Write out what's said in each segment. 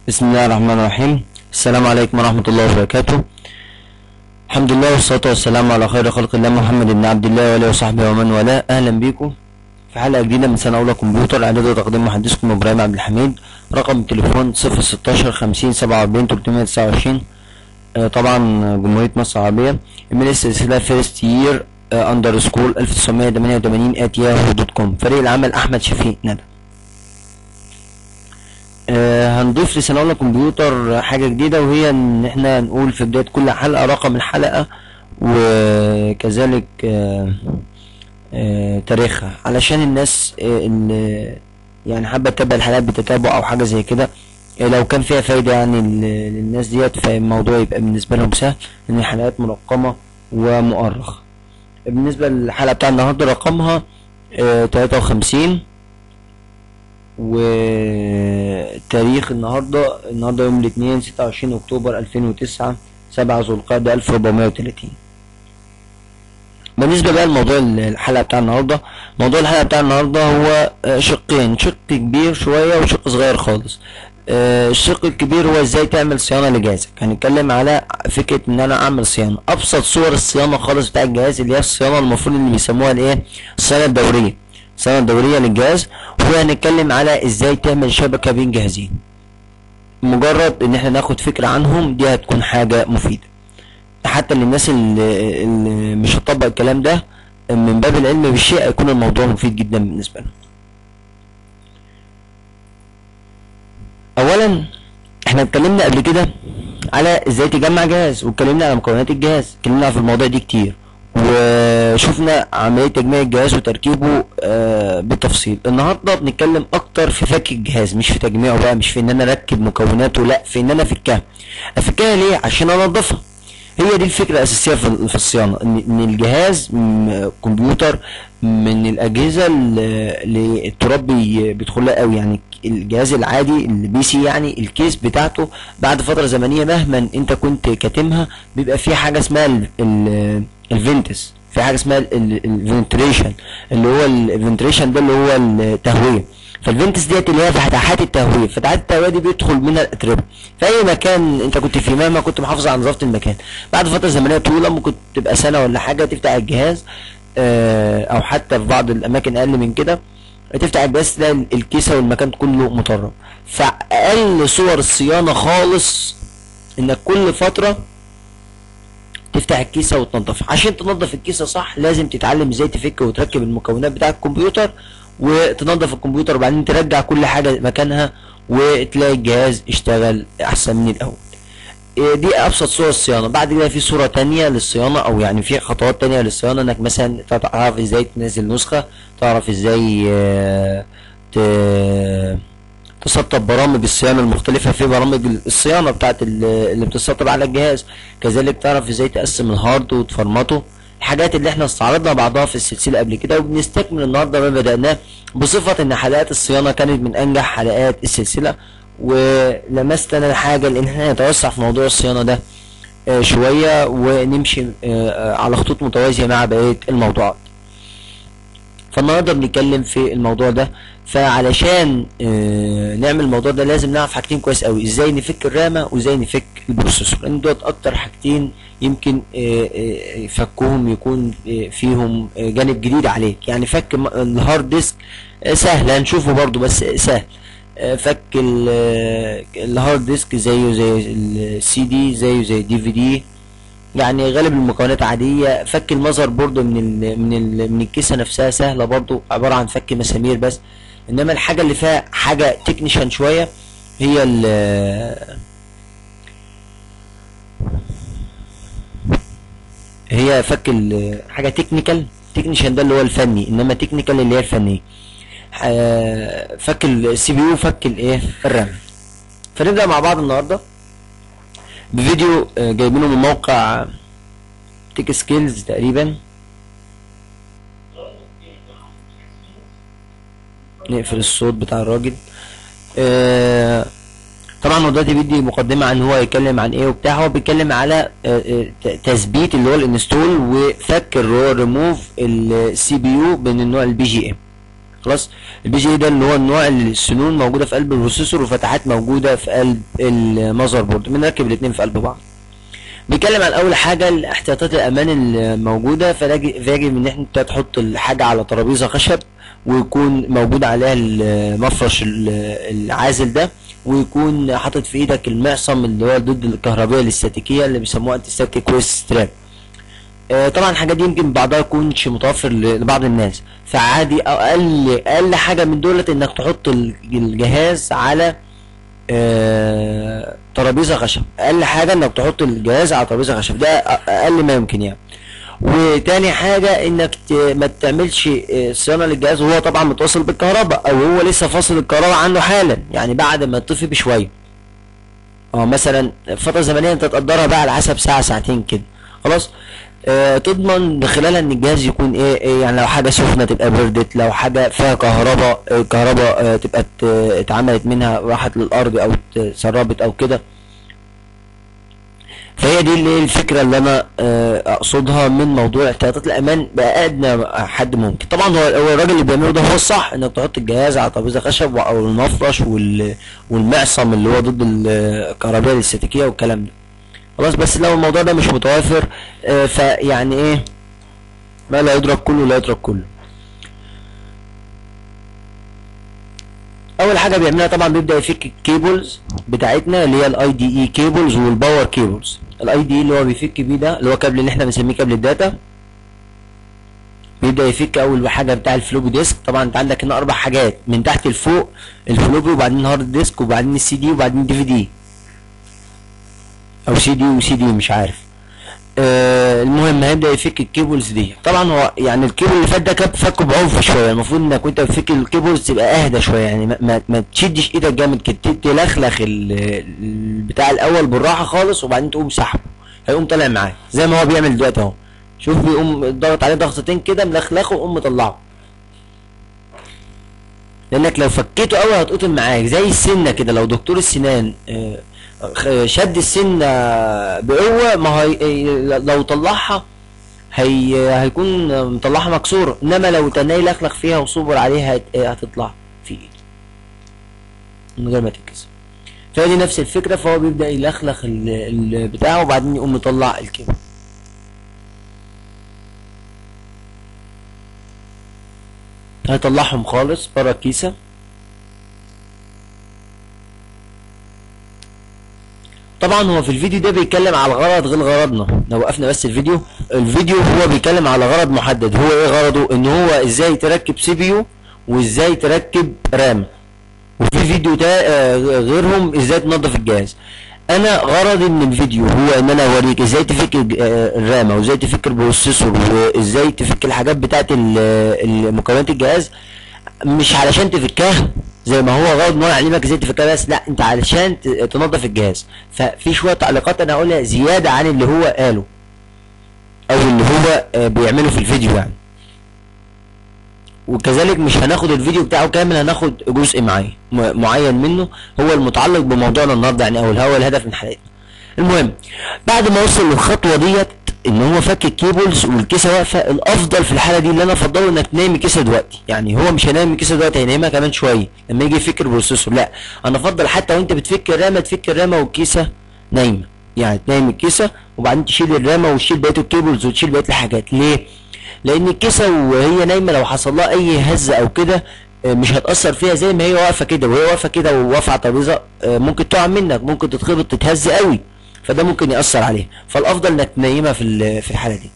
بسم الله الرحمن الرحيم السلام عليكم ورحمة الله وبركاته الحمد لله والصلاة والسلام على خير خلق الله محمد بن عبد الله وآله وصحبه ومن والاه أهلا بكم في حلقة جديدة من سنة أولى كمبيوتر إعداد وتقديم محدثكم إبراهيم عبد الحميد رقم التليفون صفر ستاشر خمسين سبعة وأربعين تلتمية تسعة وعشرين طبعا جمهورية مصر العربية إيميل السلسلة فيرست يير أندر سكول ألف تسعمية تمانية وتمانين آت ياهو دوت كوم فريق العمل أحمد شفيق ندى آه، هنضيف لسنة أولى كمبيوتر حاجة جديدة وهي إن إحنا نقول في بداية كل حلقة رقم الحلقة وكذلك آه، آه، تاريخها علشان الناس آه، اللي يعني حابة تتابع الحلقات بتتابع أو حاجة زي كده آه، لو كان فيها فايدة يعني لل- للناس ديت فالموضوع يبقى بالنسبة لهم سهل إن الحلقات مرقمة ومؤرخة بالنسبة للحلقة بتاع النهاردة رقمها تلاتة وخمسين وتاريخ النهاردة النهاردة يوم الاثنين ستة وعشرين أكتوبر ألفين وتسعة سبعة ذو القعدة ألف ربعمية وتلاتين بالنسبة بقى لموضوع الحلقة بتاع النهاردة موضوع الحلقة بتاع النهاردة هو آه، شقين شق كبير شوية وشق صغير خالص آه، الشق الكبير هو ازاي تعمل صيانة لجهازك هنتكلم على فكرة ان انا اعمل صيانة ابسط صور الصيانة خالص بتاع الجهاز اللي هي الصيانة المفروض اللي بيسموها الايه الصيانة الدورية الصيانة الدورية للجهاز وهنتكلم على ازاي تعمل شبكة بين جهازين مجرد ان احنا ناخد فكرة عنهم دي هتكون حاجة مفيدة حتى للناس اللي, اللي مش هتطبق الكلام ده من باب العلم بالشيء هيكون الموضوع مفيد جدا بالنسبة لهم اولا احنا اتكلمنا قبل كده على ازاي تجمع جهاز واتكلمنا على مكونات الجهاز اتكلمنا في الموضوع دي كتير وشفنا عملية تجميع الجهاز وتركيبه آه بالتفصيل النهاردة بنتكلم اكتر في فك الجهاز مش في تجميعه بقى مش في ان انا اركب مكوناته لا في ان انا افكها افكها ليه عشان انضفها هي دي الفكرة الأساسية في في الصيانة إن إن الجهاز م- كمبيوتر من الأجهزة اللي اللي التراب بي- بيدخلها قوي يعني الجهاز العادي البي سي يعني الكيس بتاعته بعد فترة زمنية مهما أنت كنت كاتمها بيبقى في حاجة اسمها ال- ال- الفينتس في حاجة اسمها الفنتريشن اللي هو الفنتريشن ده اللي هو التهوية فالفنتس ديت اللي هي فتحات التهويه فتحات التهويه دي بيدخل منها الاتربه في اي مكان انت كنت فيه مهما كنت محافظ على نظافه المكان بعد فتره زمنيه طويله ممكن تبقى سنه ولا حاجه تفتح الجهاز آه، او حتى في بعض الاماكن اقل من كده تفتح الجهاز تلاقي الكيسه والمكان كله مطرب فاقل صور الصيانه خالص انك كل فتره تفتح الكيسه وتنضفها عشان تنضف الكيسه صح لازم تتعلم ازاي تفك وتركب المكونات بتاع الكمبيوتر وتنضف الكمبيوتر وبعدين ترجع كل حاجه مكانها وتلاقي الجهاز اشتغل احسن من الاول إيه دي ابسط صور الصيانه بعد كده في صوره تانية للصيانه او يعني في خطوات تانية للصيانه انك مثلا تعرف ازاي تنزل نسخه تعرف ازاي آه، ت- تسطب برامج الصيانه المختلفه في برامج الصيانه بتاعت ال- اللي بتسطب على الجهاز كذلك تعرف ازاي تقسم الهارد وتفرمته الحاجات اللي احنا استعرضنا بعضها في السلسله قبل كده وبنستكمل النهارده ما بدأناه بصفه ان حلقات الصيانه كانت من انجح حلقات السلسله ولمست انا الحاجه لان احنا نتوسع في موضوع الصيانه ده آه، شويه ونمشي آه، آه، على خطوط متوازيه مع بقيه الموضوعات فالنهارده بنتكلم في الموضوع ده فعلشان آه، نعمل الموضوع ده لازم نعرف حاجتين كويس قوي ازاي نفك الرامه وازاي نفك البروسيسور لان دوت اكتر حاجتين يمكن آه، آه، فكهم يكون آه، فيهم آه، جانب جديد عليك يعني فك م- الهارد ديسك آه، سهل هنشوفه برضو بس سهل آه، فك ال- آه، الهارد ديسك زيه زي السي دي زيه زي الدي في دي يعني غالب المكونات عادية فك المذر بورد من ال من ال من الكيسة نفسها سهلة برضو عبارة عن فك مسامير بس انما الحاجة اللي فيها حاجة تكنيشن شوية هي ال هي فك ال- حاجة تكنيكال تكنيشن ده اللي هو الفني انما تكنيكال اللي هي الفنية آه، فك السي بي يو فك الايه الرام فنبدأ مع بعض النهارده بفيديو آه، جايبينه من موقع تيك سكيلز تقريبا نقفل الصوت بتاع الراجل آه، طبعا هو دلوقتي بيدي مقدمة عن هو يتكلم عن ايه وبتاع هو بيتكلم على آه، آه، ت- تثبيت اللي هو الانستول وفك اللي هو ريموف السي بي يو من النوع البي جي ام خلاص البي جي ده اللي هو النوع اللي السنون موجوده في قلب البروسيسور وفتحات موجوده في قلب المذر بورد بنركب الاثنين في قلب بعض بيتكلم عن اول حاجه احتياطات الامان الموجوده فيجب ان انت تحط الحاجه على ترابيزه خشب ويكون موجود عليها المفرش العازل ده ويكون حاطط في ايدك المعصم اللي هو ضد الكهربائيه الاستاتيكيه اللي بيسموها انتي ستاتيك ويست ستراب آه، طبعا الحاجات دي يمكن بعضها يكونش متوفر لبعض الناس فعادي اقل اقل حاجه من دولت انك تحط الجهاز على آه، ترابيزه خشب اقل حاجه انك تحط الجهاز على ترابيزه خشب ده اقل ما يمكن يعني وتاني حاجة انك ما تعملش آه، صيانة للجهاز وهو طبعا متوصل بالكهرباء او هو لسه فاصل الكهرباء عنه حالا يعني بعد ما يطفي بشوية اه مثلا فترة زمنية انت تقدرها بقى على حسب ساعة ساعتين كده خلاص آه تضمن بخلالها ان الجهاز يكون ايه, إيه يعني لو حاجه سخنه تبقى بردت لو حاجه فيها كهرباء الكهرباء آه تبقى اتعملت منها راحت للارض او اتسربت او كده فهي دي اللي الفكره اللي انا آه اقصدها من موضوع احتياطات الامان بادنى حد ممكن طبعا هو هو الراجل اللي بيعمله ده هو الصح انك تحط الجهاز على ترابيزه خشب او المفرش والمعصم اللي هو ضد الكهربائيه الاستاتيكيه والكلام ده خلاص بس لو الموضوع ده مش متوافر آه فيعني ايه ما لا يدرك كله لا يترك كله اول حاجه بيعملها طبعا بيبدا يفك الكيبلز بتاعتنا اللي هي الاي دي اي كيبلز والباور كيبلز الاي دي اي اللي هو بيفك بيه ده اللي هو كابل اللي احنا بنسميه كابل الداتا بيبدا يفك اول حاجه بتاع الفلوبي ديسك طبعا انت عندك هنا اربع حاجات من تحت لفوق الفلوبي وبعدين الهارد ديسك وبعدين السي دي وبعدين الدي في دي او سي دي وسي دي مش عارف آه المهم هيبدا يفك الكيبلز دي طبعا هو يعني الكيبل اللي فات ده كان فكه بعنف شويه المفروض انك وانت بتفك الكيبلز تبقى اهدى شويه يعني ما, ما, ما تشدش ايدك جامد كده تلخلخ البتاع الاول بالراحه خالص وبعدين تقوم سحبه هيقوم طالع معاك زي ما هو بيعمل دلوقتي اهو شوف بيقوم ضغط عليه ضغطتين كده ملخلخه وقوم مطلعه لانك لو فكيته قوي هتقطم معاك زي السنه كده لو دكتور السنان آه شد السن بقوه ما هي لو طلعها هي هيكون مطلعها مكسوره انما لو تناي لخلخ فيها وصبر عليها هتطلع في ايده من غير ما تتكسر فدي نفس الفكره فهو بيبدا يلخلخ بتاعه وبعدين يقوم مطلع الكيبل هيطلعهم خالص بره الكيسه طبعا هو في الفيديو ده بيتكلم على الغرض غير غرضنا لو وقفنا بس الفيديو الفيديو هو بيتكلم على غرض محدد هو ايه غرضه ان هو ازاي تركب سي بي يو وازاي تركب رام وفي فيديو ده آه غيرهم ازاي تنظف الجهاز انا غرضي من الفيديو هو ان انا اوريك ازاي تفك الرامه وازاي تفك البروسيسور وازاي تفك الحاجات بتاعت مكونات الجهاز مش علشان تفكها زي ما هو غرض ان هو يعلمك ازاي تفكها بس لا انت علشان تنظف الجهاز ففي شويه تعليقات انا هقولها زياده عن اللي هو قاله او اللي هو بيعمله في الفيديو يعني وكذلك مش هناخد الفيديو بتاعه كامل هناخد جزء معين معين منه هو المتعلق بموضوعنا النهارده يعني او هو الهدف من حلقتنا المهم بعد ما وصل للخطوه ديت ان هو فك الكيبلز والكيسه واقفه الافضل في الحاله دي اللي انا افضله انك تنام الكيسه دلوقتي يعني هو مش هينام الكيسه دلوقتي هينامها كمان شويه لما يجي يفك البروسيسور لا انا افضل حتى وانت بتفك الرامه تفك الرامه والكيسه نايمه يعني تنام الكيسه وبعدين تشيل الرامه وتشيل بقيه الكيبلز وتشيل بقيه الحاجات ليه لان الكيسه وهي نايمه لو حصل لها اي هزه او كده مش هتاثر فيها زي ما هي واقفه كده وهي واقفه كده وواقفه على الترابيزه ممكن تقع منك ممكن تتخبط تتهز قوي فده ممكن يأثر عليه فالأفضل إنك تنيمها في في الحالة دي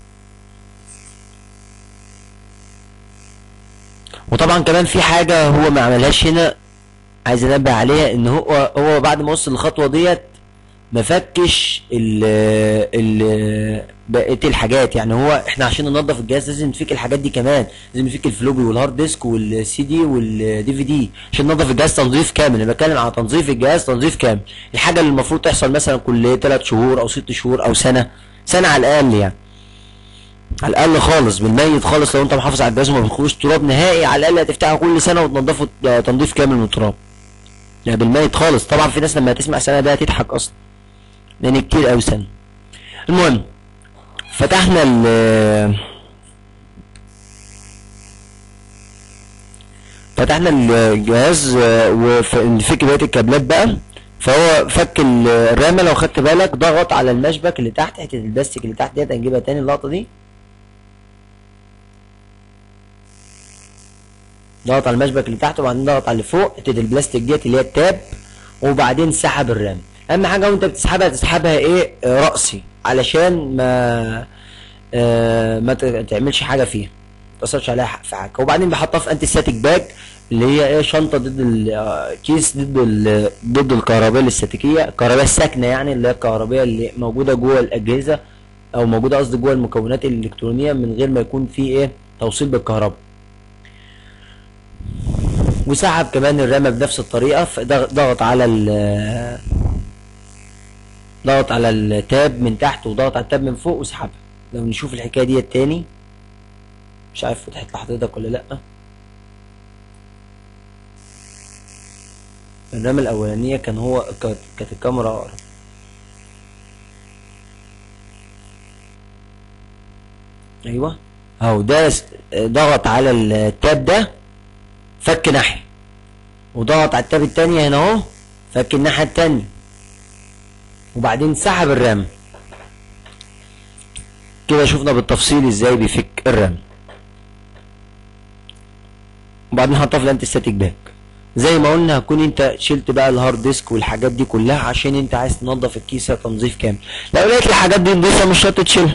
وطبعا كمان في حاجة هو ما عملهاش هنا عايز انبه عليها ان هو هو بعد ما وصل للخطوة ديت ما فكش ال ال بقيه الحاجات يعني هو احنا عشان ننظف الجهاز لازم نفك الحاجات دي كمان لازم نفك الفلوبي والهارد ديسك والسي دي والدي في دي عشان ننظف الجهاز تنظيف كامل انا بتكلم على تنظيف الجهاز تنظيف كامل الحاجه اللي المفروض تحصل مثلا كل 3 شهور او 6 شهور او سنه سنه على الاقل يعني على الاقل خالص بالميت خالص لو انت محافظ على الجهاز وما بيخرجش تراب نهائي على الاقل هتفتحه كل سنه وتنضفه تنظيف كامل من التراب يعني بالميت خالص طبعا في ناس لما تسمع سنه ده هتضحك اصلا لان كتير قوي سنه المهم فتحنا ال فتحنا الجهاز آه، وفك بقيه الكابلات بقى فهو فك ال- الرامه لو خدت بالك ضغط على المشبك اللي تحت حته البلاستيك اللي تحت ديت هنجيبها تاني اللقطه دي ضغط على المشبك اللي تحت وبعدين ضغط على اللي فوق حته البلاستيك ديت اللي هي التاب وبعدين سحب الرام اهم حاجه وانت بتسحبها تسحبها ايه آه، رأسي علشان ما آه ما ت- تعملش حاجه فيها ما تاثرش عليها ح- في حاجه وبعدين بحطها في انتي ستاتيك باج اللي هي ايه شنطه ضد ال- آه، كيس ضد ال- ضد الكهرباء الاستاتيكيه الكهرباء الساكنه يعني اللي هي الكهرباء اللي موجوده جوه الاجهزه او موجوده قصدي جوه المكونات الالكترونيه من غير ما يكون في ايه توصيل بالكهرباء وسحب كمان الرامة بنفس الطريقة فضغ- ضغط على ال ضغط على التاب من تحت وضغط على التاب من فوق وسحبها لو نشوف الحكاية دي تاني مش عارف فتحت لحضرتك ولا لأ الرامة الأولانية كان هو كانت كانت الكاميرا أقرب أيوه أهو ده س- ضغط على التاب ده فك ناحية وضغط على التاب التانية هنا اهو فك الناحية التانية وبعدين سحب الرام كده شفنا بالتفصيل ازاي بيفك الرام وبعدين حطها في الانتي ستاتيك باك زي ما قلنا هتكون انت شلت بقى الهارد ديسك والحاجات دي كلها عشان انت عايز تنظف الكيسة تنظيف كامل لو لقيت الحاجات دي نضيفة مش شرط تشيلها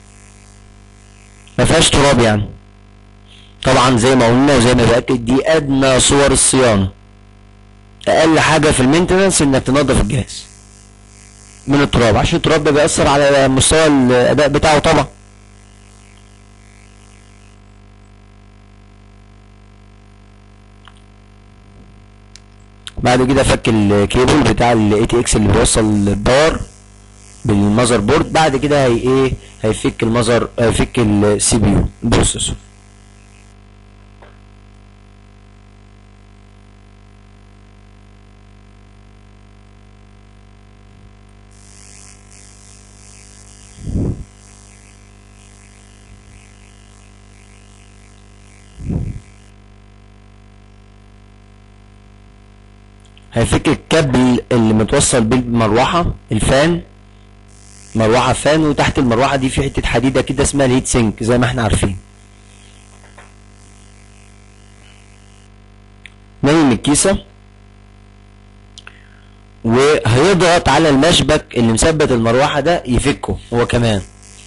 ما فيهاش تراب يعني طبعا زي ما قلنا وزي ما باكد دي ادنى صور الصيانه اقل حاجه في المينتنس انك تنظف الجهاز من التراب عشان التراب ده بيأثر على مستوى الاداء بتاعه طبعا بعد كده فك الكيبل بتاع الاي تي اكس اللي بيوصل الباور بالمذر بورد بعد كده هي ايه هيفك المذر هيفك السي بي يو البروسيسور هيفك الكابل اللي متوصل بالمروحة الفان مروحة فان وتحت المروحة دي في حتة حديدة كده اسمها الهيت سينك زي ما احنا عارفين نايم الكيسة وهيضغط على المشبك اللي مثبت المروحة ده يفكه هو كمان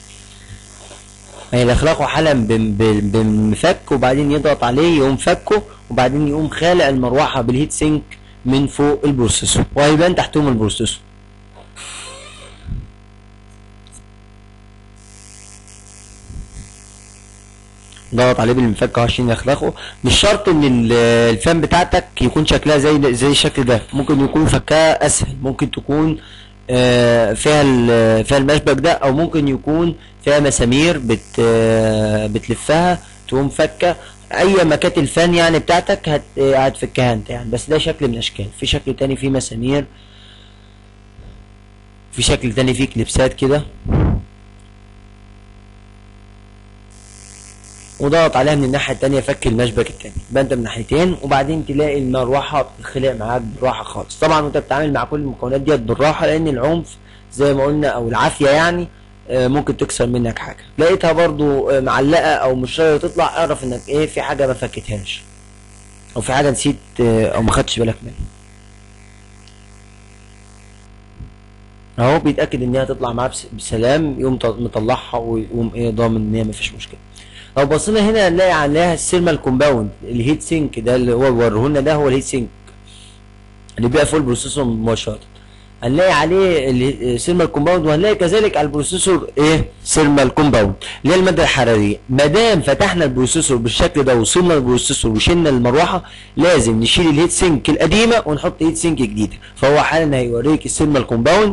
هيلخلقه حالا بم- بم- بمفك وبعدين يضغط عليه يقوم فكه وبعدين يقوم خالق المروحة بالهيت سينك من فوق البروسيسور وهيبان تحتهم البروسيسور ضغط عليه بالمفك عشان يخلقه مش شرط ان ال- الفان بتاعتك يكون شكلها زي زي الشكل ده ممكن يكون فكها اسهل ممكن تكون آه، فيها ال- فيها المشبك ده او ممكن يكون فيها مسامير بت آه، بتلفها تقوم فكه اي مكات الفان يعني بتاعتك هت آه، هتفكها انت يعني بس ده شكل من الاشكال في شكل تاني فيه مسامير في شكل تاني فيه كليبسات كده وضغط عليها من الناحية التانية فك المشبك التاني يبقى انت من ناحيتين وبعدين تلاقي المروحة بتتخلق معاك بالراحة خالص طبعا وانت بتتعامل مع كل المكونات ديت بالراحة لان العنف زي ما قلنا او العافية يعني آه، ممكن تكسر منك حاجة لقيتها برضو آه، معلقة او مش راضية تطلع اعرف انك ايه في حاجة ما فكتهاش او في حاجة نسيت آه، او ما خدتش بالك منها اهو بيتاكد ان هي هتطلع معاه بس- بسلام يقوم ط- مطلعها ويقوم ايه ضامن ان هي مفيش مشكله لو بصينا هنا هنلاقي عليها السيرمال كومباوند الهيت سينك ده اللي هو وريهولنا ده هو الهيت سينك اللي بيبقى فوق البروسيسور مباشره هنلاقي عليه السيرمال كومباوند وهنلاقي كذلك على البروسيسور ايه سيرمال كومباوند اللي هي الماده الحراريه ما دام فتحنا البروسيسور بالشكل ده وصلنا البروسيسور وشلنا المروحه لازم نشيل الهيت سينك القديمه ونحط هيت سينك جديده فهو حالا هيوريك السيرمال كومباوند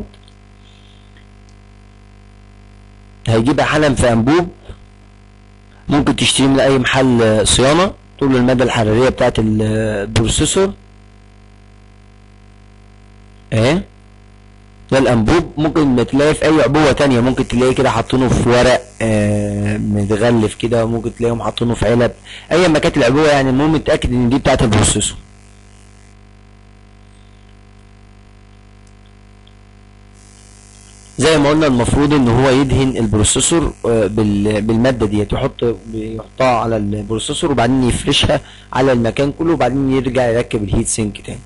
هيجيبها حالا في انبوب ممكن تشتريه من اي محل آه، صيانه تقول له الماده الحراريه بتاعت ال- آه، البروسيسور اهي ده الانبوب ممكن تلاقي في اي عبوه تانية ممكن تلاقي كده حاطينه في ورق آه متغلف كده ممكن تلاقيهم حاطينه في علب اي ما كانت العبوه يعني المهم تتاكد ان دي بتاعت البروسيسور زي ما قلنا المفروض ان هو يدهن البروسيسور آه، بال- بالماده ديت يحط بيحطها على البروسيسور وبعدين يفرشها على المكان كله وبعدين يرجع يركب الهيت سينك تاني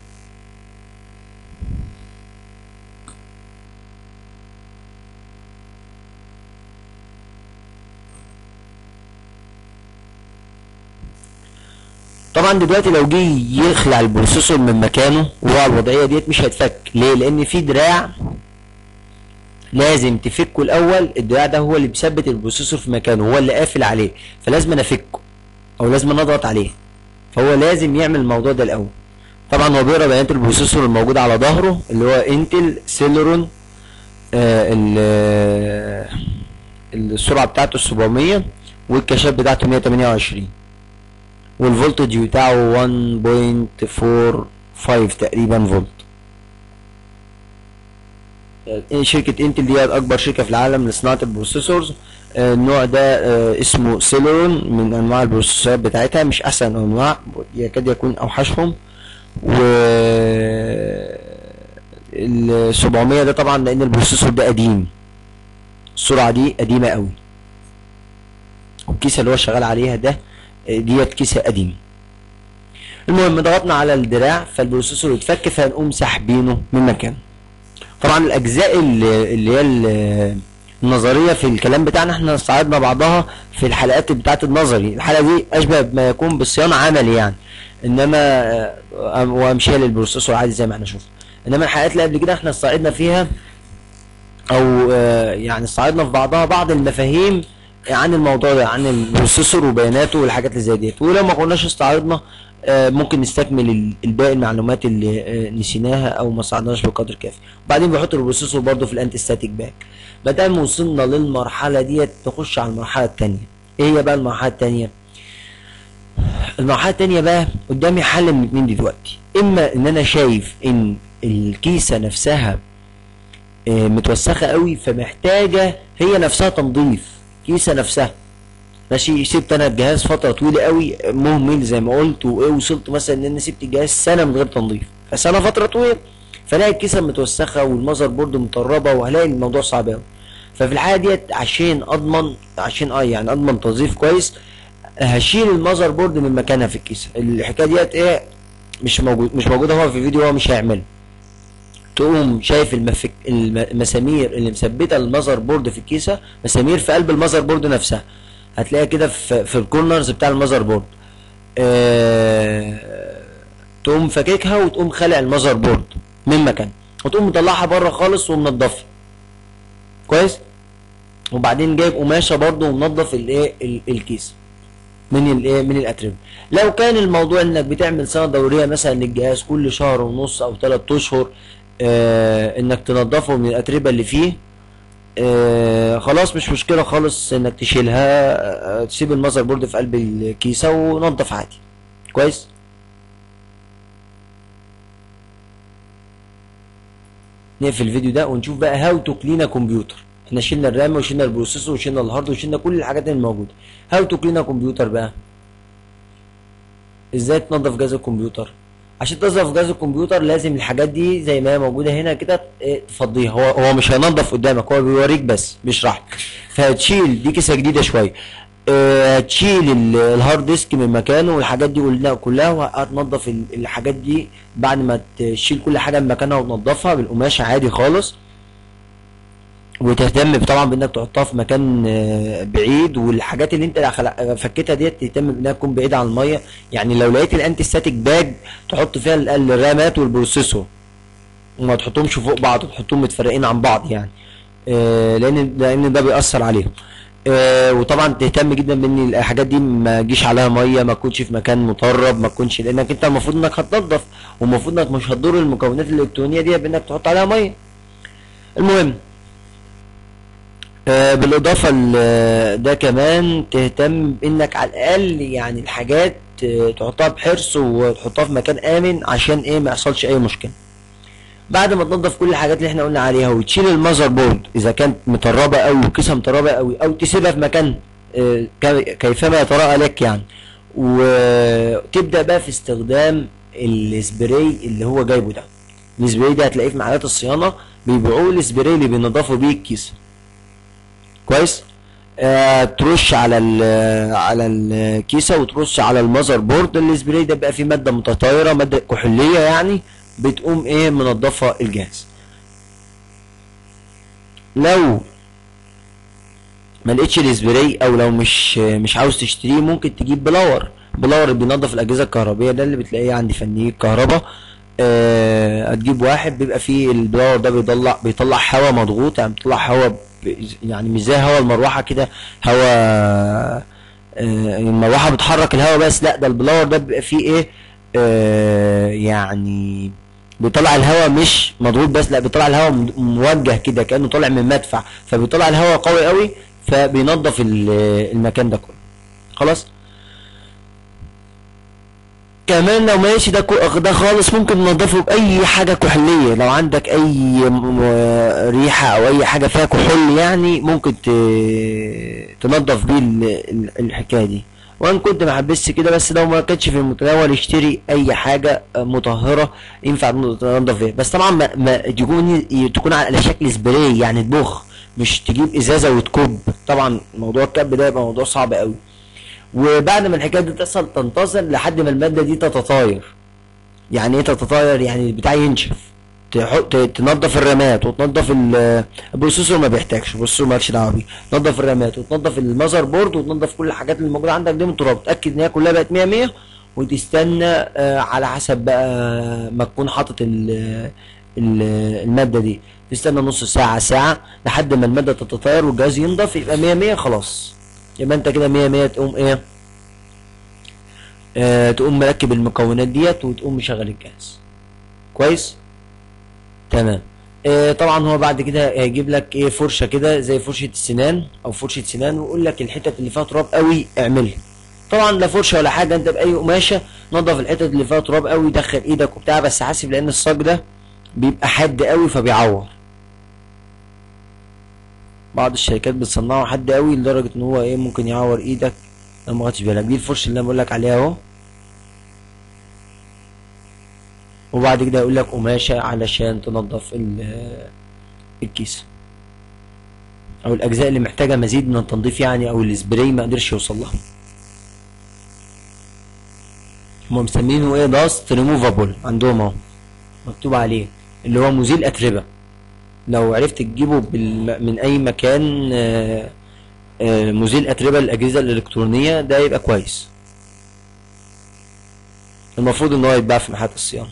طبعا دلوقتي لو جه يخلع البروسيسور من مكانه وهو على الوضعيه ديت مش هيتفك ليه لان في دراع لازم تفكه الاول الدراع ده هو اللي بيثبت البروسيسور في مكانه هو اللي قافل عليه فلازم أنا افكه او لازم أنا اضغط عليه فهو لازم يعمل الموضوع ده الاول طبعا هو بيقرا بيانات البروسيسور الموجود على ظهره اللي هو انتل سيلرون آه ال- آه، السرعه بتاعته 700 والكشاف بتاعته 128 والفولتج بتاعه 1.45 تقريبا فولت آه، شركة انتل دي اكبر شركة في العالم لصناعة البروسيسورز آه، النوع ده آه، اسمه سيلرون من انواع البروسيسورات بتاعتها مش احسن انواع يكاد يكون اوحشهم و ال 700 ده طبعا لان البروسيسور ده قديم السرعة دي قديمة قوي والكيسة اللي هو شغال عليها ده آه، ديت كيسة قديمة المهم ضغطنا على الدراع فالبروسيسور اتفك فهنقوم ساحبينه من مكانه طبعا الاجزاء اللي اللي هي ال- النظريه في الكلام بتاعنا احنا استعرضنا بعضها في الحلقات بتاعه النظري الحلقه دي اشبه بما يكون بالصيانه عملي يعني انما آه، وامشيه للبروسيسور عادي زي ما احنا شفنا انما الحلقات اللي قبل كده احنا استعرضنا فيها او آه، يعني استعرضنا في بعضها بعض المفاهيم عن الموضوع ده عن البروسيسور وبياناته والحاجات اللي زي ديت ولو ما كناش استعرضنا آه، ممكن نستكمل ال- الباقي المعلومات اللي آه، نسيناها او ما استعرضناش بقدر كافي وبعدين بحط البروسيسور برضه في الانتي ستاتيك باك ما دام وصلنا للمرحله ديت نخش على المرحله الثانيه ايه هي بقى المرحله الثانيه المرحله الثانيه بقى قدامي حل من اتنين دلوقتي اما ان انا شايف ان الكيسه نفسها آه، متوسخه قوي فمحتاجه هي نفسها تنظيف كيسه نفسها ماشي سبت انا الجهاز فتره طويله قوي مهمل زي ما قلت ووصلت مثلا ان انا سبت الجهاز سنه من غير تنظيف فسنه فتره طويله فلاقي الكيسه متوسخه والمذر بورد مطربه وهلاقي الموضوع صعب قوي ففي الحاله ديت عشان اضمن عشان اه يعني اضمن تنظيف كويس هشيل المذر بورد من مكانها في الكيسه الحكايه ديت ايه مش موجود مش موجوده هو في الفيديو هو مش هيعملها تقوم شايف المفك... الم- المسامير اللي مثبته المذر بورد في الكيسه مسامير في قلب المذر بورد نفسها هتلاقيها كده في في الكورنرز بتاع المذر بورد آه... تقوم فككها وتقوم خالع المذر بورد من مكانها وتقوم مطلعها بره خالص ومنضفها كويس وبعدين جايب قماشه برضه ومنضف الايه ال- الكيس من الايه من الاتربه لو كان الموضوع انك بتعمل سنه دوريه مثلا للجهاز كل شهر ونص او ثلاث اشهر آه انك تنضفه من الاتربه اللي فيه آه خلاص مش مشكله خالص انك تشيلها آه تسيب المذر بورد في قلب الكيسه ونضف عادي كويس نقفل الفيديو ده ونشوف بقى هاو تو كلين كمبيوتر احنا شلنا الرام وشلنا البروسيسور وشلنا الهارد وشلنا كل الحاجات اللي موجوده هاو تو كلين كمبيوتر بقى ازاي تنظف جهاز الكمبيوتر عشان تنظف جهاز الكمبيوتر لازم الحاجات دي زي ما هي موجوده هنا كده إيه، تفضيها هو هو مش هينظف قدامك هو بيوريك بس بيشرح لك فهتشيل دي كيسه جديده شويه آه، هتشيل ال- الهارد ديسك من مكانه والحاجات دي قلنا كلها وهتنضف ال- الحاجات دي بعد ما تشيل كل حاجه من مكانها وتنضفها بالقماشه عادي خالص وتهتم طبعا بانك تحطها في مكان آه، بعيد والحاجات اللي انت خلق- فكيتها ديت تهتم بانها تكون بعيده عن الميه يعني لو لقيت الانتي ستاتيك باج تحط فيها ال- الرامات والبروسيسور وما تحطهمش فوق بعض تحطهم متفرقين عن بعض يعني آه، لان لان ده بيأثر عليهم آه، وطبعا تهتم جدا بان الحاجات دي ما تجيش عليها ميه ما تكونش في مكان مطرب ما تكونش لانك انت المفروض انك هتنضف والمفروض انك مش هتضر المكونات الالكترونيه دي بانك تحط عليها ميه المهم آه، بالاضافه ل- ده كمان تهتم انك على الاقل يعني الحاجات آه، تحطها بحرص وتحطها في مكان امن عشان ايه ما يحصلش اي مشكله بعد ما تنضف كل الحاجات اللي احنا قلنا عليها وتشيل المذر بورد اذا كانت مطربه قوي وكيسه مطربه قوي او تسيبها في مكان آه، كي- كيفما يتراءى لك يعني وتبدا بقى في استخدام السبراي اللي هو جايبه ده السبراي ده هتلاقيه في محلات الصيانه بيبيعوه السبراي اللي بينضفوا بيه الكيسه كويس آه ترش على ال على الكيسه وترش على المذر بورد السبراي ده بيبقى فيه ماده متطايره ماده كحوليه يعني بتقوم ايه منضفه الجهاز لو ما لقيتش السبراي او لو مش مش عاوز تشتريه ممكن تجيب بلور بلور اللي بينضف الاجهزه الكهربائيه ده اللي بتلاقيه عند فنيين الكهرباء آه هتجيب واحد بيبقى فيه البلور ده بيطلع بيطلع هواء مضغوط يعني بيطلع هواء ب- يعني مش زي هواء المروحه كده هواء آه المروحه بتحرك الهواء بس لا ده البلور ده بيبقى فيه ايه آه يعني بيطلع الهواء مش مضغوط بس لا بيطلع الهواء م- موجه كده كانه طالع من مدفع فبيطلع الهواء قوي قوي فبينظف ال- المكان ده كله خلاص كمان لو ماشي ده كو- ده خالص ممكن ننضفه باي حاجه كحوليه لو عندك اي م- م- ريحه او اي حاجه فيها كحول يعني ممكن ت- تنضف بيه ال- ال- الحكايه دي وان كنت ما حبسش كده بس لو ما كانتش في المتناول اشتري اي حاجه مطهره ينفع تنضف بيها بس طبعا ما, ما تكون تكون على شكل سبراي يعني تبخ مش تجيب ازازه وتكب طبعا موضوع الكب ده يبقى موضوع صعب قوي وبعد ما الحكايه دي تحصل تنتظر لحد ما الماده دي تتطاير يعني ايه تتطاير يعني البتاع ينشف تحط تنظف الرامات وتنظف ال- البروسيسور ما بيحتاجش البروسيسور مالكش دعوه بيه تنظف الرامات وتنظف المذر بورد وتنظف كل الحاجات اللي موجوده عندك دي من التراب تاكد ان هي كلها بقت 100 100 وتستنى آه، على حسب بقى ما تكون حاطط ال- ال- الماده دي تستنى نص ساعه ساعه لحد ما الماده تتطاير والجهاز ينضف يبقى 100 100 خلاص يبقى انت كده 100 100 تقوم ايه آه تقوم مركب المكونات ديت وتقوم مشغل الجهاز كويس تمام آه طبعا هو بعد كده هيجيب لك ايه فرشه كده زي فرشه السنان او فرشه سنان ويقول لك الحتت اللي فيها تراب قوي اعملها طبعا لا فرشه ولا حاجه انت باي قماشه نظف الحتت اللي فيها تراب قوي دخل ايدك وبتاع بس حاسب لان الصاج ده بيبقى حاد قوي فبيعور بعض الشركات بتصنعه حد قوي لدرجه ان هو ايه ممكن يعور ايدك لو ما خدتش بالك دي الفرشه اللي انا بقول لك عليها اهو وبعد كده يقول لك قماشه علشان تنظف ال- الكيس او الاجزاء اللي محتاجه مزيد من التنظيف يعني او السبراي ما قدرش يوصل لها هم مسمينه ايه داست ريموفابل عندهم اهو مكتوب عليه اللي هو مزيل اتربه لو عرفت تجيبه بالم... من اي مكان آه، آه، مزيل اتربه للاجهزه الالكترونيه ده يبقى كويس المفروض ان هو يتباع في محلات الصيانه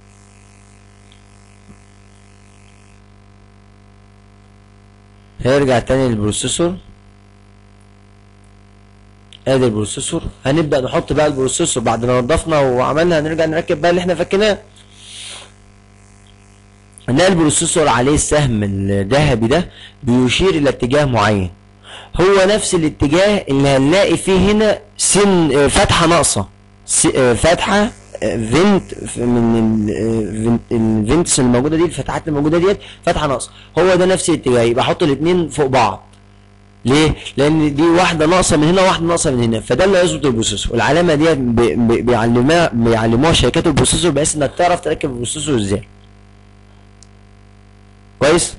هيرجع تاني للبروسيسور ادي البروسيسور هنبدأ نحط بقى البروسيسور بعد ما نضفنا وعملنا هنرجع نركب بقى اللي احنا فكناه هنلاقي البروسيسور عليه السهم الذهبي ده بيشير الى اتجاه معين هو نفس الاتجاه اللي هنلاقي فيه هنا سن آه، فتحة ناقصة س- آه، فتحة آه، فينت ف- من ال- آه، فين- الفينتس الموجودة دي الفتحات الموجودة ديت فتحة ناقصة هو ده نفس الاتجاه يبقى احط الاتنين فوق بعض ليه؟ لأن دي واحدة ناقصة من هنا وواحدة ناقصة من هنا، فده اللي هيظبط البروسيسور، العلامة ديت بي- بي- بيعلموها بيعلموها شركات البروسيسور بحيث إنك تعرف تركب البروسيسور إزاي. كويس؟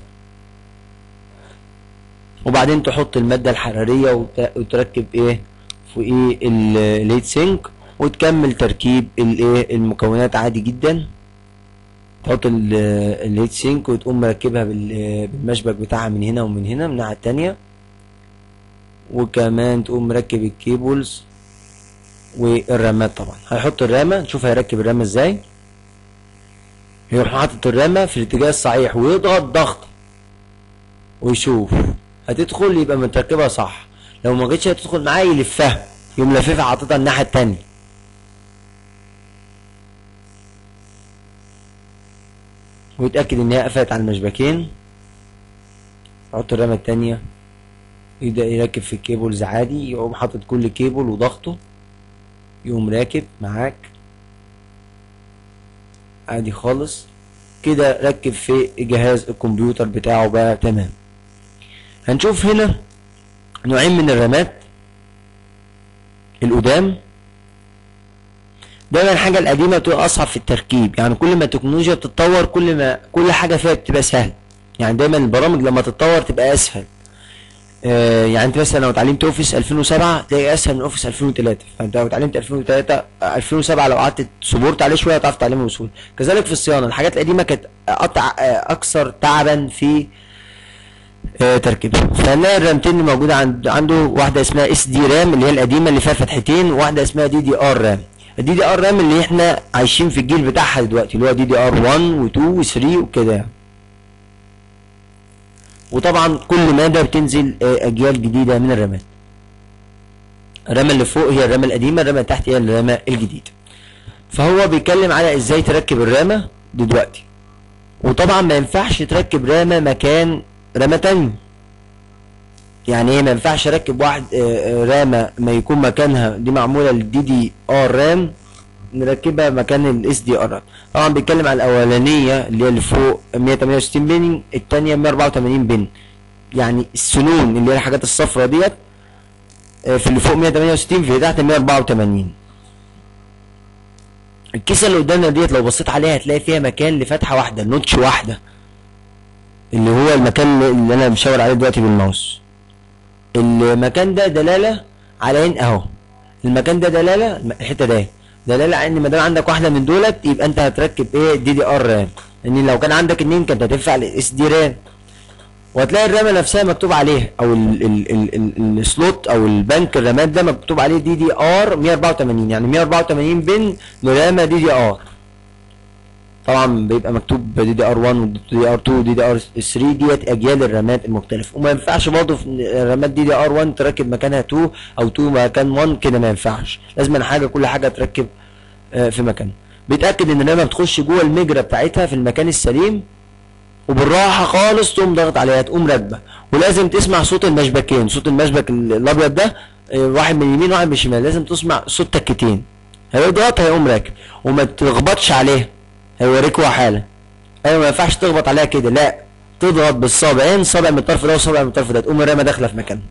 وبعدين تحط المادة الحرارية وت- وتركب إيه؟ فوقيه ال- الهيت سينك وتكمل تركيب الإيه؟ المكونات عادي جدا. تحط ال- الهيت سينك وتقوم مركبها بال- بالمشبك بتاعها من هنا ومن هنا من الناحية التانية. وكمان تقوم مركب الكيبلز والرامات طبعا هيحط الرامة نشوف هيركب الرامة ازاي يروح حاطط الرامة في الاتجاه الصحيح ويضغط ضغط ويشوف هتدخل يبقى متركبها صح لو ما جتش هتدخل معاه يلفها يقوم لففها حاططها الناحية التانية ويتأكد ان هي قفلت على المشبكين يحط الرامة التانية يبدأ يركب في الكيبلز عادي يقوم حاطط كل كيبل وضغطه يقوم راكب معاك عادي خالص كده ركب في جهاز الكمبيوتر بتاعه بقى تمام هنشوف هنا نوعين من الرامات القدام دايما الحاجة القديمة بتبقى أصعب في التركيب يعني كل ما التكنولوجيا بتتطور كل ما كل حاجة فيها بتبقى سهل يعني دايما البرامج لما تتطور تبقى أسهل آه يعني انت مثلا لو اتعلمت اوفيس 2007 تلاقي اسهل من اوفيس 2003 فانت لو اتعلمت 2003 2007 لو قعدت سبورت عليه شويه هتعرف تعلمه بسهوله كذلك في الصيانه الحاجات القديمه كانت أقطع آه اكثر تعبا في آه تركيبها فهنلاقي الرامتين اللي موجوده عند عنده واحده اسمها اس دي رام اللي هي القديمه اللي فيها فتحتين وواحده اسمها دي دي ار رام الدي دي ار رام اللي احنا عايشين في الجيل بتاعها دلوقتي اللي هو دي دي ار 1 و2 و3 وكده يعني وطبعا كل مادة بتنزل اجيال جديدة من الرامات الرامة اللي فوق هي الرامة القديمة الرامة اللي تحت هي الرامة الجديدة فهو بيتكلم على ازاي تركب الرامة دلوقتي وطبعا ما ينفعش تركب رامة مكان رامة تانية يعني ايه ما ينفعش اركب واحد رامة ما يكون مكانها دي معمولة للدي دي ار رام نركبها مكان الاس دي ار طبعا بيتكلم على الاولانيه اللي هي اللي فوق 168 بن الثانيه 184 بن يعني السنون اللي هي الحاجات الصفراء ديت في اللي فوق 168 في اللي تحت 184 الكيسه اللي قدامنا ديت لو بصيت عليها هتلاقي فيها مكان لفتحه واحده نوتش واحده اللي هو المكان اللي انا مشاور عليه دلوقتي بالماوس المكان ده دلاله على ان اهو المكان ده دلاله الحته ده دلاله على ان ما دام عندك واحده من دولت يبقى انت هتركب ايه دي دي ار رام ان لو كان عندك اتنين كانت هتنفع الاس دي رام وهتلاقي الرامه نفسها مكتوب عليها او السلوت او البنك الرامات ده مكتوب عليه دي دي ار 184 يعني 184 بن لرامه دي دي ار طبعا بيبقى مكتوب دي دي ار 1 ودي دي ار 2 ودي دي ار 3 ديت اجيال الرامات المختلفه وما ينفعش برضه في الرامات دي دي ار 1 تركب مكانها 2 او 2 مكان 1 كده ما ينفعش لازم حاجه كل حاجه تركب في مكانها بيتاكد ان الرامه بتخش جوه المجرى بتاعتها في المكان السليم وبالراحه خالص تقوم ضاغط عليها تقوم راكبه ولازم تسمع صوت المشبكين صوت المشبك الابيض ده واحد من اليمين واحد من الشمال لازم تسمع صوت تكتين هيضغط هيقوم راكب وما تخبطش عليها هيوريك هو حاله ايوه ما ينفعش تخبط عليها كده لا تضغط بالصابعين صابع من الطرف ده وصابع من الطرف ده تقوم الرامه داخله في مكانها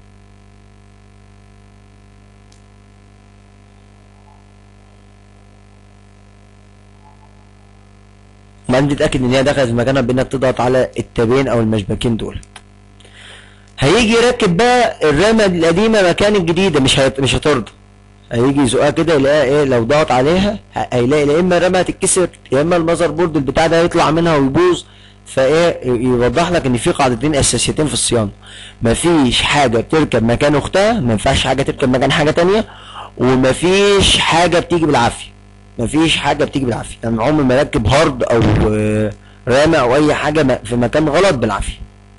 وبعدين تتاكد ان هي دخلت في مكانها بانك تضغط على التابين او المشبكين دول هيجي يركب بقى الرامه القديمه مكان الجديده مش هيت... مش هترضى هيجي يزقها كده يلاقيها ايه لو ضغط عليها هيلاقي يا اما الرامه هتتكسر يا اما المذر بورد البتاع ده هيطلع منها ويبوظ فايه يوضح لك ان في قاعدتين اساسيتين في الصيانه مفيش حاجه بتركب مكان اختها ما ينفعش حاجه تركب مكان حاجه تانية ومفيش حاجه بتيجي بالعافيه مفيش حاجه بتيجي بالعافيه يعني عمري ما اركب هارد او رامه او اي حاجه في مكان غلط بالعافيه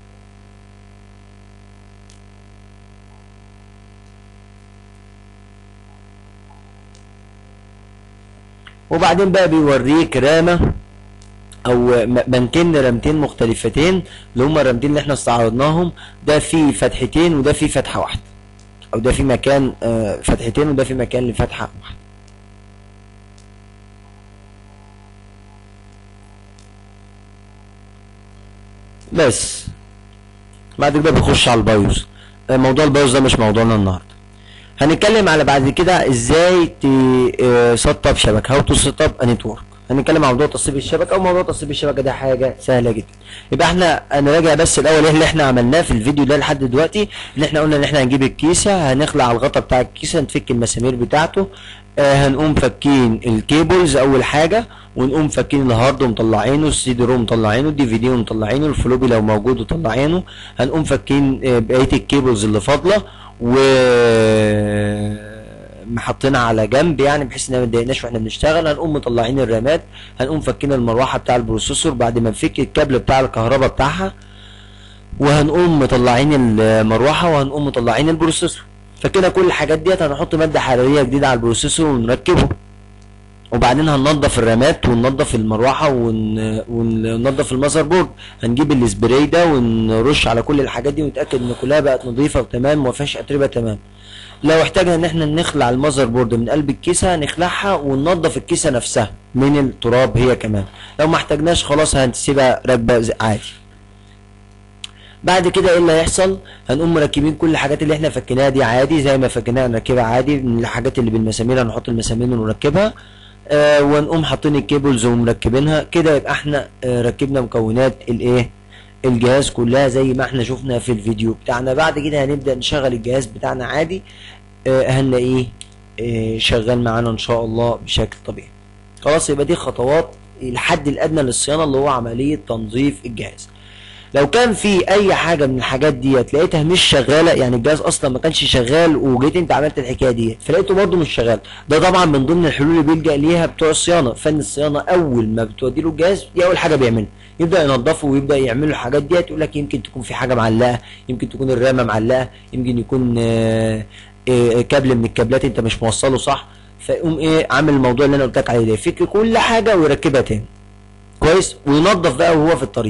وبعدين بقى بيوريك رامه او بنكين رامتين مختلفتين اللي هما الرامتين اللي احنا استعرضناهم ده فيه فتحتين وده فيه فتحه واحده او ده في مكان فتحتين وده في مكان لفتحه واحده بس بعد كده بنخش على البايوس موضوع البايوس ده مش موضوعنا النهارده هنتكلم على بعد كده ازاي تسطب شبكه هاو تو سيت اب نتورك هنتكلم عن موضوع تسطيب الشبكه او موضوع تسطيب الشبكه ده حاجه سهله جدا يبقى احنا نراجع بس الاول ايه اللي احنا عملناه في الفيديو ده لحد دلوقتي اللي احنا قلنا ان احنا هنجيب الكيسه هنخلع الغطا بتاع الكيسه نفك المسامير بتاعته آه هنقوم فكين الكيبلز اول حاجه ونقوم فاكين الهارد ومطلعينه السي دي روم مطلعينه الدي في دي ومطلعينه الفلوبي لو موجود وطلعينه هنقوم فاكين بقيه الكيبلز اللي فاضله و محطينها على جنب يعني بحيث انها ما تضايقناش واحنا بنشتغل هنقوم مطلعين الرامات هنقوم فكين المروحه بتاع البروسيسور بعد ما نفك الكابل بتاع الكهرباء بتاعها وهنقوم مطلعين المروحه وهنقوم مطلعين البروسيسور فكده كل الحاجات ديت هنحط ماده حراريه جديده على البروسيسور ونركبه وبعدين هننضف الرامات وننضف المروحه ون... وننضف المذر بورد هنجيب السبراي ده ونرش على كل الحاجات دي ونتاكد ان كلها بقت نظيفه وتمام وما فيهاش اتربه تمام لو احتاجنا ان احنا نخلع المذر بورد من قلب الكيسه نخلعها وننظف الكيسه نفسها من التراب هي كمان لو ما احتاجناش خلاص هنسيبها راكبه زي- عادي بعد كده ايه اللي هيحصل هنقوم مركبين كل الحاجات اللي احنا فكيناها دي عادي زي ما فكيناها نركبها عادي من الحاجات اللي بالمسامير هنحط المسامير ونركبها آه ونقوم حاطين الكيبلز ومركبينها كده يبقى احنا آه ركبنا مكونات الايه الجهاز كلها زي ما احنا شفنا في الفيديو بتاعنا بعد كده هنبدأ نشغل الجهاز بتاعنا عادي آه هنلاقيه آه شغال معانا ان شاء الله بشكل طبيعي خلاص يبقى دي خطوات الحد الادنى للصيانه اللي هو عمليه تنظيف الجهاز لو كان في اي حاجه من الحاجات ديت لقيتها مش شغاله يعني الجهاز اصلا ما كانش شغال وجيت انت عملت الحكايه ديت فلقيته برده مش شغال ده طبعا من ضمن الحلول اللي بيلجا ليها بتوع الصيانه فن الصيانه اول ما بتودي له الجهاز دي اول حاجه بيعملها يبدا ينظفه ويبدا يعمل له الحاجات ديت يقول لك يمكن تكون في حاجه معلقه يمكن تكون الرامه معلقه يمكن يكون آه، آه، كابل من الكابلات انت مش موصله صح فيقوم ايه عامل الموضوع اللي انا قلت لك عليه ده يفك كل حاجه ويركبها تاني كويس وينظف بقى وهو في الطريق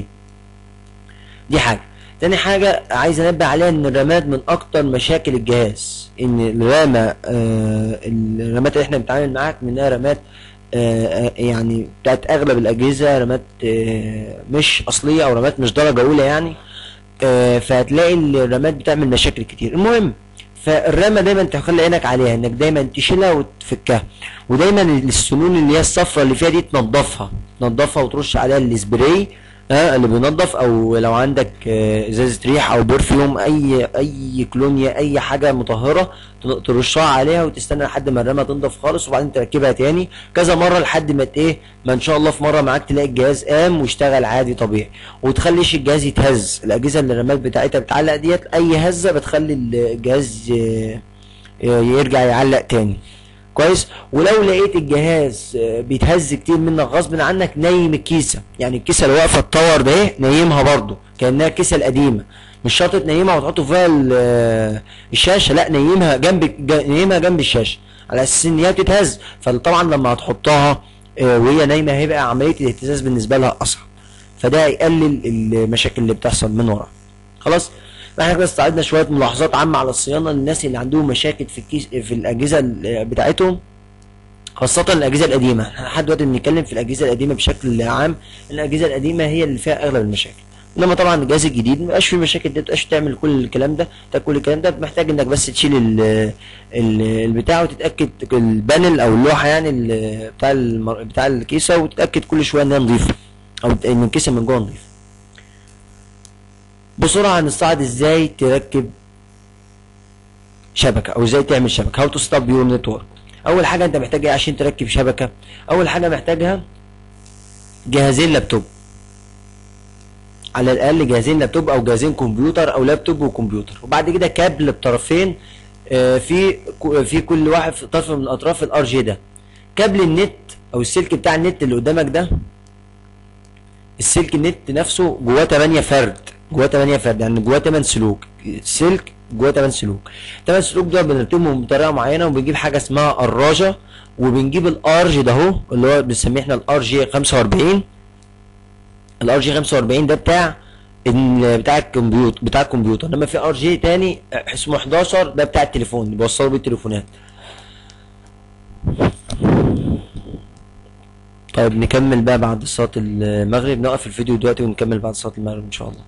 دي حاجة تاني حاجة عايز انبه عليها ان الرامات من اكتر مشاكل الجهاز ان الرامة آه الرامات اللي احنا بنتعامل معاك منها رامات آه آه، يعني بتاعت اغلب الاجهزة رامات آه مش اصلية او رامات مش درجة اولى يعني آه فهتلاقي الرامات بتعمل مشاكل كتير المهم فالرامه دايما تخلي عينك عليها انك دايما تشيلها وتفكها ودايما السنون اللي هي الصفرة اللي فيها دي تنضفها تنضفها وترش عليها السبراي ها اللي بينضف او لو عندك آه، ازازه ريح او برفيوم اي اي كلونيا اي حاجه مطهره تن- ترشها عليها وتستنى لحد ما الرامه تنضف خالص وبعدين تركبها تاني كذا مره لحد ما ت- ايه ما ان شاء الله في مره معاك تلاقي الجهاز قام واشتغل عادي طبيعي وتخليش الجهاز يتهز الاجهزه اللي الرامات بتاعتها بتعلق ديت اي هزه بتخلي الجهاز آه، آه، يرجع يعلق تاني كويس ولو لقيت الجهاز آه، بيتهز كتير منك غصب عنك نيم الكيسه يعني الكيسه اللي واقفه تطور ده ايه نيمها برضو كانها الكيسه القديمه مش شرط تنيمها وتحط فيها ال- آه، الشاشه لا نيمها جنب جا- نيمها جنب الشاشه على اساس ان هي بتتهز فطبعا لما هتحطها آه، وهي نايمه هيبقى عمليه الاهتزاز بالنسبه لها اصعب فده هيقلل المشاكل اللي بتحصل من ورا خلاص احنا كده استعرضنا شويه ملاحظات عامه على الصيانه للناس اللي عندهم مشاكل في الكيس في الاجهزه ال- بتاعتهم خاصة الأجهزة القديمة، احنا لحد دلوقتي بنتكلم في الأجهزة القديمة بشكل عام، الأجهزة القديمة هي اللي فيها أغلب المشاكل. إنما طبعا الجهاز الجديد مبقاش فيه مشاكل دي مبقاش تعمل كل الكلام ده، ده كل الكلام ده محتاج إنك بس تشيل ال ال البتاع وتتأكد البانل أو اللوحة يعني ال- بتاع المر... بتاع الكيسة وتتأكد كل شوية إنها نظيفة أو إن الكيسة من جوه نظيفة. بسرعة هنستعرض إزاي تركب شبكه او ازاي تعمل شبكه هاو تو ستوب يور نتورك اول حاجه انت محتاج ايه عشان تركب شبكه اول حاجه محتاجها جهازين لابتوب على الاقل جهازين لابتوب او جهازين كمبيوتر او لابتوب وكمبيوتر وبعد كده كابل بطرفين آه، في ك- في كل واحد في طرف من اطراف الار جي ده كابل النت او السلك بتاع النت اللي قدامك ده السلك النت نفسه جواه 8 فرد جواه 8 فرد يعني جواه 8 سلوك سلك جواه 8 سلوك 8 سلوك دول بنرتبهم بطريقه معينه وبنجيب حاجه اسمها الراجه وبنجيب الار جي ده اهو اللي هو بنسميه احنا الار جي 45 الار جي 45 ده بتاع ال- بتاع الكمبيوتر بتاع الكمبيوتر انما في ار جي تاني اسمه 11 ده بتاع التليفون بيوصلوا بيه التليفونات طيب نكمل بقى بعد صلاة المغرب نوقف الفيديو دلوقتي ونكمل بعد صلاة المغرب ان شاء الله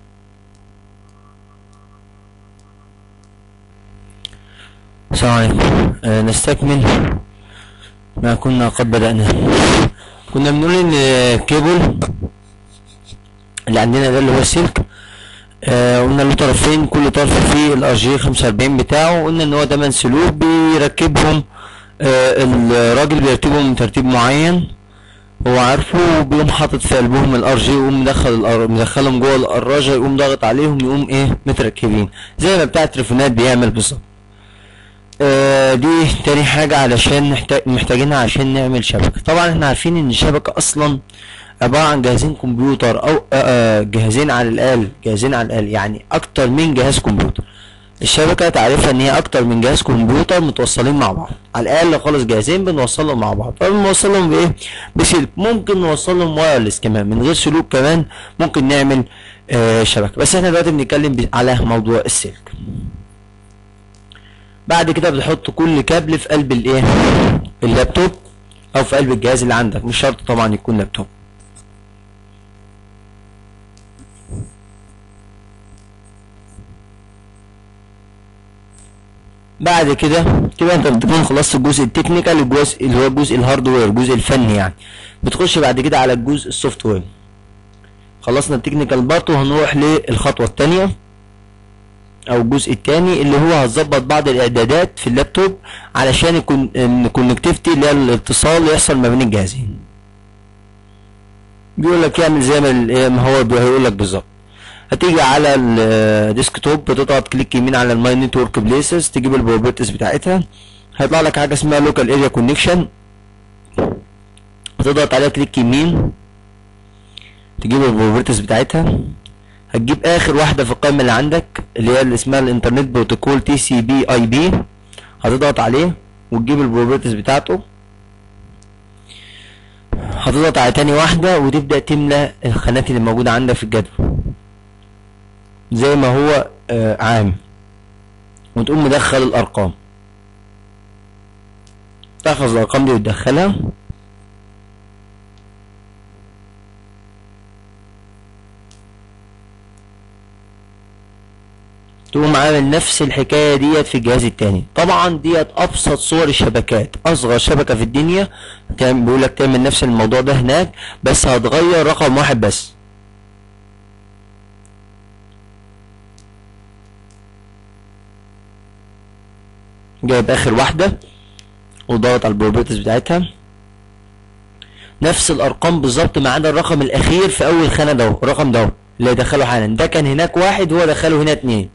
السلام عليكم آه نستكمل ما كنا قد بدأنا كنا بنقول ان الكيبل اللي عندنا ده اللي هو السلك آه قلنا له طرفين كل طرف فيه الار جي 45 بتاعه قلنا ان هو 8 سلوك بيركبهم آه الراجل بيرتبهم ترتيب معين هو عارفه وبيقوم حاطط في قلبهم الار جي ويقوم مدخل الار مدخلهم جوه الراجه يقوم ضاغط عليهم يقوم ايه متركبين زي ما بتاع التليفونات بيعمل بالظبط آه دي تاني حاجة علشان محتاج محتاجينها عشان نعمل شبكة طبعا احنا عارفين ان الشبكة اصلا عبارة عن جهازين كمبيوتر او آه آه جهازين على الاقل جهازين على الاقل يعني اكتر من جهاز كمبيوتر الشبكة تعرفها ان هي اكتر من جهاز كمبيوتر متوصلين مع بعض على الاقل خالص جهازين بنوصلهم مع بعض فبنوصلهم بايه بسلك ممكن نوصلهم وايرلس كمان من غير سلوك كمان ممكن نعمل آه شبكة بس احنا دلوقتي بنتكلم ب- على موضوع السلك بعد كده بتحط كل كابل في قلب الايه اللابتوب او في قلب الجهاز اللي عندك مش شرط طبعا يكون لابتوب بعد كده كده انت بتكون خلصت الجزء التكنيكال الجزء اللي هو الجزء الهاردوير الجزء الفني يعني بتخش بعد كده على الجزء السوفت وير خلصنا التكنيكال بارت وهنروح للخطوه الثانيه او الجزء الثاني اللي هو هتظبط بعض الاعدادات في اللابتوب علشان يكون الكونكتيفيتي اللي هي الاتصال يحصل ما بين الجهازين بيقول لك اعمل زي ما هو هيقول لك بالظبط هتيجي على الديسكتوب بتضغط كليك يمين على الماي نتورك بليسز تجيب البروبرتيز بتاعتها هيطلع لك حاجه اسمها لوكال اريا كونكشن هتضغط عليها كليك يمين تجيب البروبرتيز بتاعتها هتجيب اخر واحده في القائمه اللي عندك اللي هي اللي اسمها الانترنت بروتوكول تي سي بي اي بي هتضغط عليه وتجيب البروبرتيز بتاعته هتضغط على تاني واحدة وتبدأ تملى الخانات اللي موجودة عندك في الجدول زي ما هو آه عام وتقوم مدخل الأرقام تاخذ الأرقام دي وتدخلها تقوم عامل نفس الحكاية ديت في الجهاز التاني طبعا ديت ابسط صور الشبكات اصغر شبكة في الدنيا كان بيقول لك تعمل نفس الموضوع ده هناك بس هتغير رقم واحد بس جايب اخر واحدة وضغط على البروبرتيز بتاعتها نفس الارقام بالظبط ما عدا الرقم الاخير في اول خانة ده الرقم ده اللي دخله حالا ده كان هناك واحد هو دخله هنا اتنين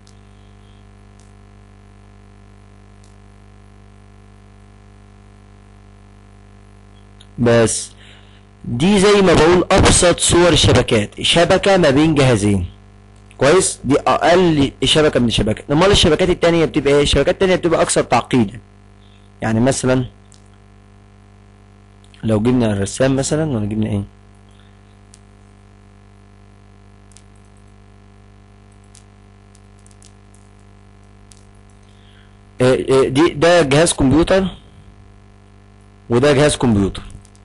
بس دي زي ما بقول ابسط صور الشبكات شبكة ما بين جهازين كويس دي اقل شبكة من الشبكات امال الشبكات التانية بتبقى ايه الشبكات التانية بتبقى اكثر تعقيدا يعني مثلا لو جبنا الرسام مثلا ولا جبنا ايه دي ده جهاز كمبيوتر وده جهاز كمبيوتر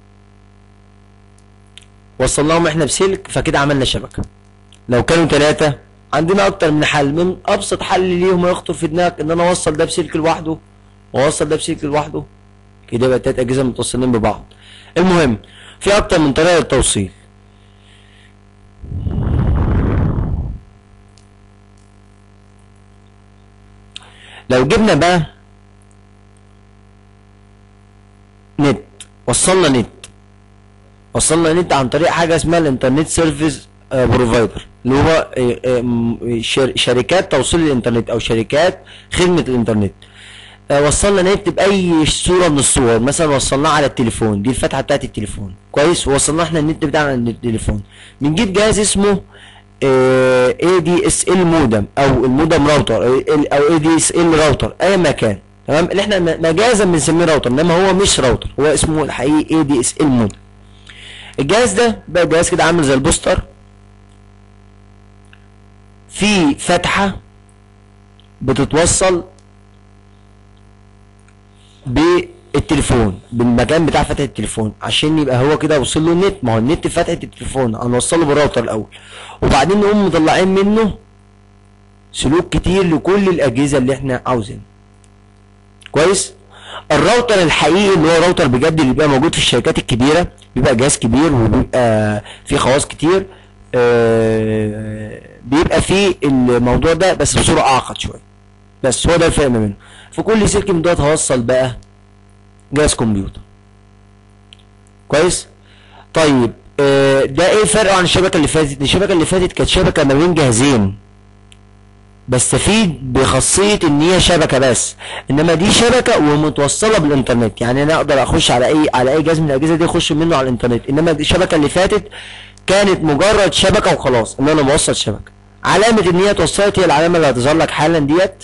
وصلناهم احنا بسلك فكده عملنا شبكة لو كانوا ثلاثة عندنا اكتر من حل من ابسط حل ليهم يخطر في دماغك ان انا اوصل ده بسلك لوحده واوصل ده بسلك لوحده كده يبقى تلات اجهزة متصلين ببعض المهم في اكتر من طريقة للتوصيل لو جبنا بقى نت وصلنا نت وصلنا نت عن طريق حاجه اسمها الانترنت سيرفيس بروفايدر اللي هو شركات توصيل الانترنت او شركات خدمه الانترنت وصلنا نت باي صوره من الصور مثلا وصلناه على التليفون دي الفتحه بتاعت التليفون كويس وصلنا احنا النت بتاعنا على التليفون بنجيب جهاز اسمه اي دي اس ال مودم او المودم راوتر او اي دي اس ال راوتر اي مكان تمام اللي احنا مجازا بنسميه راوتر انما هو مش راوتر هو اسمه الحقيقي اي دي اس ال مودم الجهاز ده بقى جهاز كده عامل زي البوستر في فتحة بتتوصل بالتليفون بالمكان بتاع فتحة التليفون عشان يبقى هو كده وصل له النت ما هو النت في فتحة التليفون هنوصله بالراوتر الاول وبعدين نقوم مطلعين منه سلوك كتير لكل الاجهزة اللي احنا عاوزينها كويس الراوتر الحقيقي اللي هو راوتر بجد اللي بيبقى موجود في الشركات الكبيرة بيبقى جهاز كبير وبيبقى فيه خواص كتير بيبقى فيه الموضوع ده بس بصورة اعقد شوية بس هو ده الفرق ما بينهم في كل سلك من دوت هوصل بقى جهاز كمبيوتر كويس طيب ده ايه فرقه عن الشبكة اللي فاتت الشبكة اللي فاتت كانت شبكة ما بين جهازين بستفيد بخاصية ان هي شبكة بس انما دي شبكة ومتوصلة بالانترنت يعني انا اقدر اخش على اي على اي جهاز من الاجهزة دي اخش منه على الانترنت انما دي الشبكة اللي فاتت كانت مجرد شبكة وخلاص ان انا موصل شبكة علامة ان هي اتوصلت هي العلامة اللي هتظهر لك حالا ديت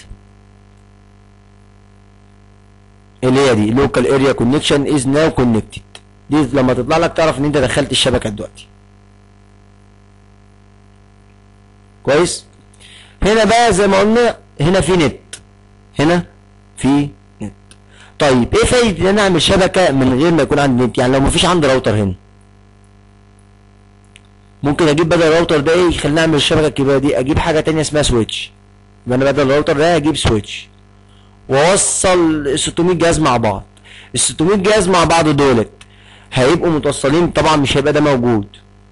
اللي هي دي local area connection is now connected دي لما تطلع لك تعرف ان انت دخلت الشبكة دلوقتي كويس هنا بقى زي ما قلنا هنا في نت هنا في نت طيب ايه فايدة ان انا اعمل شبكة من غير ما يكون عندي نت يعني لو مفيش عندي راوتر هنا ممكن اجيب بدل الراوتر ده ايه يخليني اعمل الشبكة الكبيرة دي اجيب حاجة تانية اسمها سويتش يبقى انا بدل الراوتر ده اجيب سويتش واوصل ال 600 جهاز مع بعض ال 600 جهاز مع بعض دولت هيبقوا متوصلين طبعا مش هيبقى ده موجود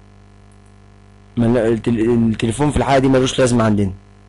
ما ال- التل- التليفون في الحالة دي ملوش لازمة عندنا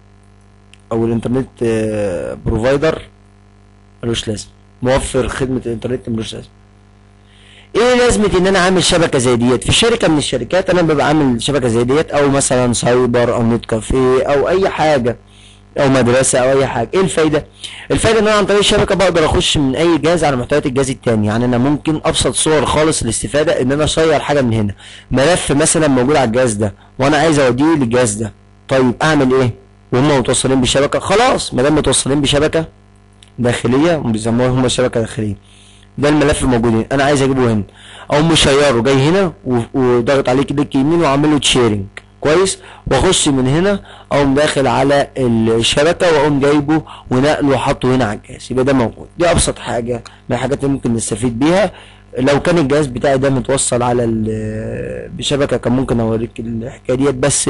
او الانترنت آه، بروفايدر ملوش لازمة موفر خدمة الانترنت ملوش لازمة ايه لازمة ان انا اعمل شبكة زي ديت في شركة من الشركات انا ببقى عامل شبكة زي ديت او مثلا سايبر او نت كافيه او اي حاجة او مدرسة او اي حاجة ايه الفايدة الفايدة ان انا عن طريق الشبكة بقدر اخش من اي جهاز على محتويات الجهاز التاني يعني انا ممكن ابسط صور خالص الاستفادة ان انا اشير حاجة من هنا ملف مثلا موجود على الجهاز ده وانا عايز اوديه للجهاز ده طيب اعمل ايه وهم متوصلين بشبكة خلاص ما دام متوصلين بشبكة داخلية بيسموها هم شبكة داخلية ده الملف موجود هنا انا عايز اجيبه هنا او مشيره جاي هنا و- وضغط عليه كليك يمين وعامل له تشيرنج كويس واخش من هنا اقوم داخل على الشبكه واقوم جايبه ونقله وحطه هنا على الجهاز يبقى ده موجود دي ابسط حاجه من الحاجات اللي ممكن نستفيد بيها لو كان الجهاز بتاعي ده متوصل على ال- بشبكه كان ممكن اوريك الحكايه ديت بس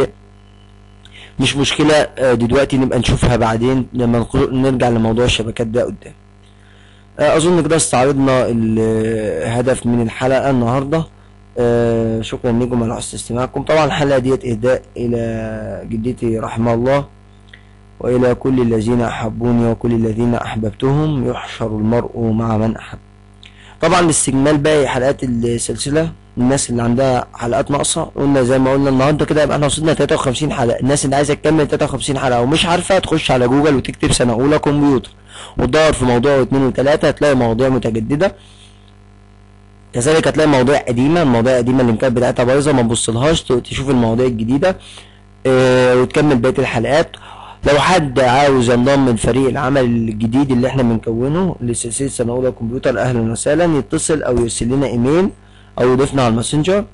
مش مشكله آه، دلوقتي نبقى نشوفها بعدين لما نخ- نرجع لموضوع الشبكات ده قدام آه، اظن كده استعرضنا الهدف من الحلقه النهارده آه، شكرا لكم على حسن استماعكم طبعا الحلقه ديت اهداء الى جدتي رحمه الله والى كل الذين احبوني وكل الذين احببتهم يحشر المرء مع من احب طبعا لاستكمال باقي حلقات السلسله الناس اللي عندها حلقات ناقصه قلنا زي ما قلنا النهارده كده يبقى احنا وصلنا 53 حلقه الناس اللي عايزه تكمل 53 حلقه ومش عارفه تخش على جوجل وتكتب سنه اولى كمبيوتر وتدور في موضوع واثنين وثلاثه هتلاقي مواضيع متجدده كذلك هتلاقي مواضيع قديمه المواضيع القديمه اللينكات بتاعتها بايظه ما تبصلهاش ت- تشوف المواضيع الجديده آه، وتكمل بقيه الحلقات لو حد عاوز ينضم لفريق العمل الجديد اللي احنا بنكونه لسلسله سنه اولى كمبيوتر اهلا وسهلا يتصل او يرسل لنا ايميل او يضيفنا على الماسنجر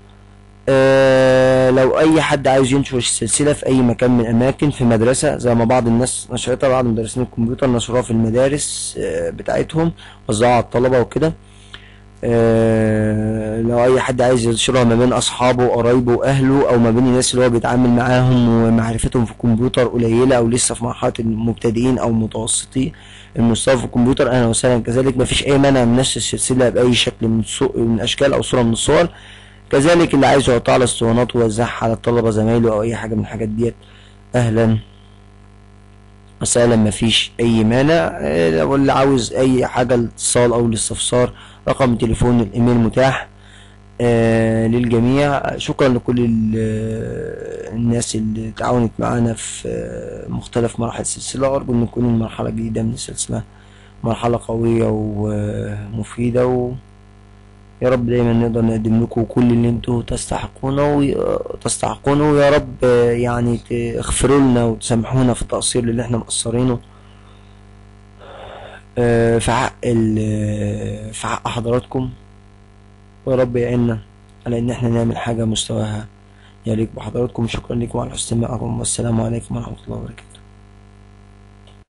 آه لو اي حد عاوز ينشر السلسله في اي مكان من الاماكن في مدرسه زي ما بعض الناس نشرتها بعض مدرسين الكمبيوتر نشروها في المدارس آه بتاعتهم وزعوها على الطلبه وكده آه لو اي حد عايز ينشرها ما بين اصحابه وقرايبه واهله او ما بين الناس اللي هو بيتعامل معاهم ومعرفتهم في الكمبيوتر قليله او لسه في مرحله المبتدئين او متوسطي المستوى في الكمبيوتر اهلا وسهلا كذلك ما فيش اي مانع من نشر السلسله باي شكل من الصو- من اشكال او صوره من الصور كذلك اللي عايز يحطها على اسطوانات ويوزعها على الطلبه زمايله او اي حاجه من الحاجات ديت اهلا وسهلا مفيش اي مانع آه، لو اللي عاوز اي حاجه الاتصال او الاستفسار رقم تليفون الايميل متاح آه للجميع شكرا لكل ال- آه، الناس اللي تعاونت معانا في آه، مختلف مراحل السلسله ارجو ان تكون المرحله الجديده من السلسله مرحله قويه ومفيده و يا رب دايما نقدر نقدم لكم كل اللي انتوا تستحقونه وي- تستحقونه ويا رب آه، يعني تغفروا لنا وتسامحونا في التقصير اللي احنا مقصرينه آه، في حق ال- آه، في حق حضراتكم ويا رب يعيننا على ان احنا نعمل حاجة مستواها يليق بحضراتكم شكرا لكم على حسن استماعكم والسلام عليكم ورحمة الله وبركاته